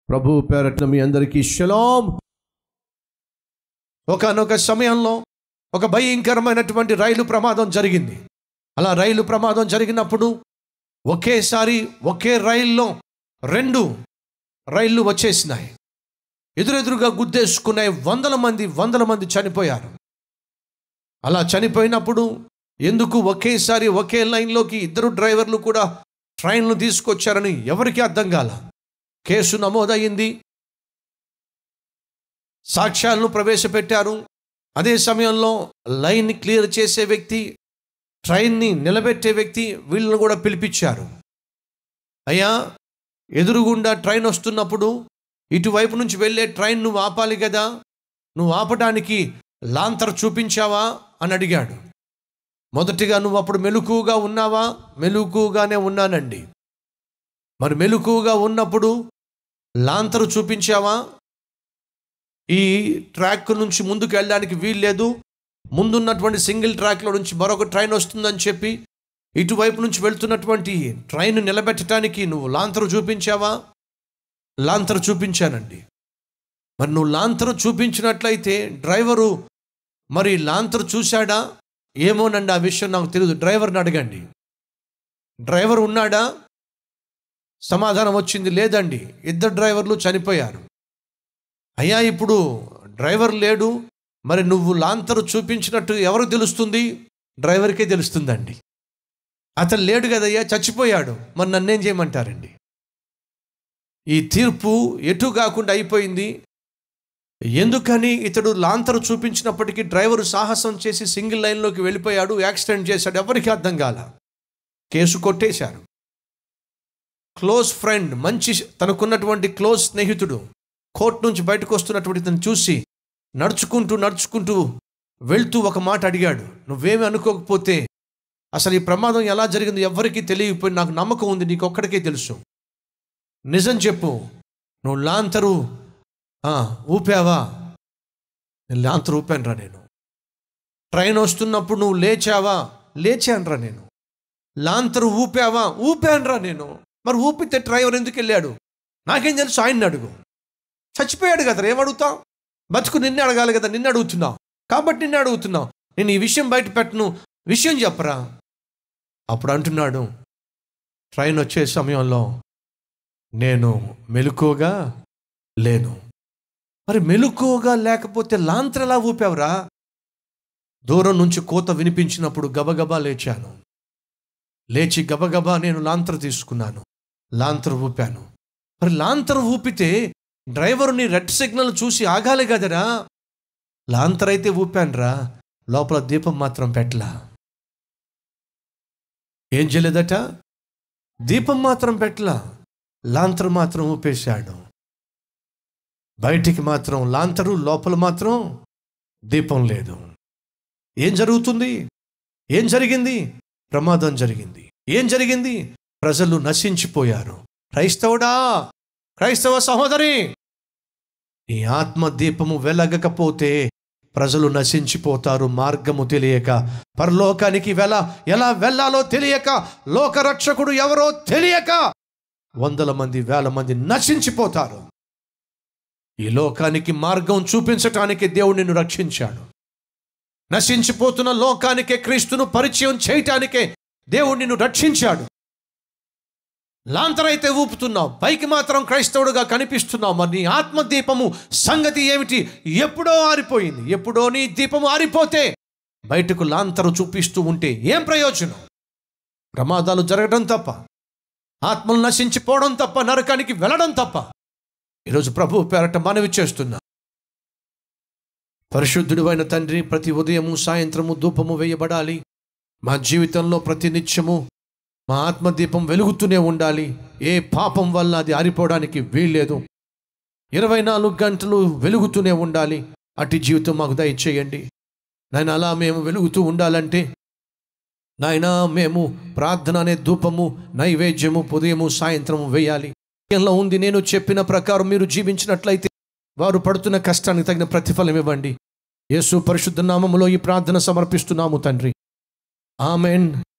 ప్రభు పేరట్న మీ అందరికీ షలాం ఒకనొక సమయంలో ఒక భయంకరమైనటువంటి రైలు ప్రమాదం జరిగింది అలా రైలు ప్రమాదం జరిగినప్పుడు ఒకేసారి ఒకే రైల్లో రెండు రైళ్లు వచ్చేసినాయి ఎదురెదురుగా గుద్దేసుకునే వందల మంది వందల మంది చనిపోయారు అలా చనిపోయినప్పుడు ఎందుకు ఒకేసారి ఒకే లైన్లోకి ఇద్దరు డ్రైవర్లు కూడా ట్రైన్లు తీసుకొచ్చారని ఎవరికీ అర్థం కాల కేసు నమోదయ్యింది సాక్ష్యాలను ప్రవేశపెట్టారు అదే సమయంలో లైన్ క్లియర్ చేసే వ్యక్తి ట్రైన్ని నిలబెట్టే వ్యక్తి వీళ్ళను కూడా పిలిపించారు అయ్యా ఎదురుగుండా ట్రైన్ వస్తున్నప్పుడు ఇటువైపు నుంచి వెళ్ళే ట్రైన్ నువ్వు ఆపాలి కదా నువ్వు ఆపడానికి లాంతర్ చూపించావా అని అడిగాడు మొదటిగా నువ్వు అప్పుడు మెలకుగా ఉన్నావా మెలకుగానే ఉన్నానండి మరి మెలకుగా ఉన్నప్పుడు లాంతరు చూపించావా ఈ ట్రాక్ నుంచి ముందుకు వెళ్ళడానికి వీల్లేదు ముందున్నటువంటి సింగిల్ ట్రాక్లో నుంచి మరొక ట్రైన్ వస్తుందని చెప్పి ఇటువైపు నుంచి వెళ్తున్నటువంటి ట్రైన్ నిలబెట్టడానికి నువ్వు లాంతరు చూపించావా లాంతరు చూపించానండి మరి నువ్వు లాంతరు చూపించినట్లయితే డ్రైవరు మరి లాంతరు చూశాడా ఏమోనండి ఆ విషయం నాకు తెలియదు డ్రైవర్ని అడగండి డ్రైవర్ ఉన్నాడా సమాధానం వచ్చింది లేదండి ఇద్దరు డ్రైవర్లు చనిపోయారు అయ్యా ఇప్పుడు డ్రైవర్ లేడు మరి నువ్వు లాంతరు చూపించినట్టు ఎవరు తెలుస్తుంది డ్రైవర్కే తెలుస్తుందండి అతను లేడు కదయ్యా చచ్చిపోయాడు మరి నన్నేం చేయమంటారండి ఈ తీర్పు ఎటు కాకుండా అయిపోయింది ఎందుకని ఇతడు లాంతరు చూపించినప్పటికీ డ్రైవరు సాహసం చేసి సింగిల్ లైన్లోకి వెళ్ళిపోయాడు యాక్సిడెంట్ చేశాడు ఎవరికి అర్థం కాల కేసు కొట్టేశారు క్లోజ్ ఫ్రెండ్ మంచి తనకున్నటువంటి క్లోజ్ స్నేహితుడు కోర్టు నుంచి బయటకు వస్తున్నటువంటి తను చూసి నడుచుకుంటూ నడుచుకుంటూ వెళ్తూ ఒక మాట అడిగాడు నువ్వేమి అనుకోకపోతే అసలు ఈ ప్రమాదం ఎలా జరిగిందో ఎవరికీ తెలియకపోయి నాకు నమ్మకం ఉంది నీకు ఒక్కడికే తెలుసు నిజం చెప్పు నువ్వు లాంతరు ఆ, ఊపావా నేను లాంతరు ఊపానురా నేను ట్రైన్ వస్తున్నప్పుడు నువ్వు లేచావా లేచానురా నేను లాంతరు ఊపావా ఊపానురా నేను మరి ఊపితే డ్రైవర్ ఎందుకు వెళ్ళాడు నాకేం తెలుసు ఆయన్ని అడుగు చచ్చిపోయాడు కదా ఏం అడుగుతాం బతుకు నిన్నే అడగాలి కదా నిన్ను అడుగుతున్నావు కాబట్టి నిన్నే అడుగుతున్నావు నేను ఈ విషయం బయట పెట్టను విషయం చెప్పరా అప్పుడు అంటున్నాడు ట్రైన్ వచ్చే సమయంలో నేను మెలుకోగా లేను మరి మెలుకోగా లేకపోతే లాంతర ఎలా ఊపావురా దూరం నుంచి కోత వినిపించినప్పుడు గబగబా లేచాను లేచి గబగబా నేను లాంతర తీసుకున్నాను లాంతర ఊపాను మరి లాంతర ఊపితే డ్రైవరుని రెడ్ సిగ్నల్ చూసి ఆగాలి కదరా లాంతర్ అయితే ఊపానురా లోపల దీపం మాత్రం పెట్టలా ఏం చేయలేదట దీపం మాత్రం పెట్టలా లాంతర్ మాత్రం ఊపేశాడు బయటికి మాత్రం లాంతరు లోపల మాత్రం దీపం లేదు ఏం జరుగుతుంది ఏం జరిగింది ప్రమాదం జరిగింది ఏం జరిగింది ప్రజలు నశించిపోయారు క్రైస్తవుడా క్రైస్తవ సహోదరి ఈ ఆత్మ దీపము వెలగకపోతే ప్రజలు నశించిపోతారు మార్గము తెలియక పరలోకానికి వెల ఎలా వెళ్ళాలో తెలియక లోకరక్షకుడు ఎవరో తెలియక వందల మంది వేల మంది నశించిపోతారు ఈ లోకానికి మార్గం చూపించటానికి దేవుడు నిన్ను రక్షించాడు నశించిపోతున్న లోకానికే క్రీస్తును పరిచయం చేయటానికే దేవుడు నిన్ను రక్షించాడు లాంతరైతే ఊపుతున్నావు పైకి మాత్రం క్రైస్తవుడుగా కనిపిస్తున్నావు మరి నీ ఆత్మదీపము సంగతి ఏమిటి ఎప్పుడో ఆరిపోయింది ఎప్పుడో నీ దీపము ఆరిపోతే బయటకు లాంతరు చూపిస్తూ ఉంటే ఏం ప్రయోజనం ప్రమాదాలు జరగడం తప్ప ఆత్మలు నశించిపోవడం తప్ప నరకానికి వెళ్ళడం తప్ప ఈరోజు ప్రభు పేరట మనవి చేస్తున్నా పరిశుద్ధుడు అయిన తండ్రి ప్రతి ఉదయము సాయంత్రము ధూపము వేయబడాలి మా జీవితంలో ప్రతి నిత్యము మా ఆత్మదీపం వెలుగుతూనే ఉండాలి ఏ పాపం వల్ల అది ఆరిపోవడానికి వీల్లేదు ఇరవై నాలుగు గంటలు వెలుగుతూనే ఉండాలి అటు జీవితం మాకు దయచేయండి నాయన అలా మేము వెలుగుతూ ఉండాలంటే నాయన మేము ప్రార్థన అనే ధూపము నైవేద్యము ఉదయము సాయంత్రము వేయాలి వాక్యంలో ఉంది నేను చెప్పిన ప్రకారం మీరు జీవించినట్లయితే వారు పడుతున్న కష్టానికి తగిన ప్రతిఫలం ఇవ్వండి యేసు పరిశుద్ధ నామములో ఈ ప్రార్థన సమర్పిస్తున్నాము తండ్రి ఆమెన్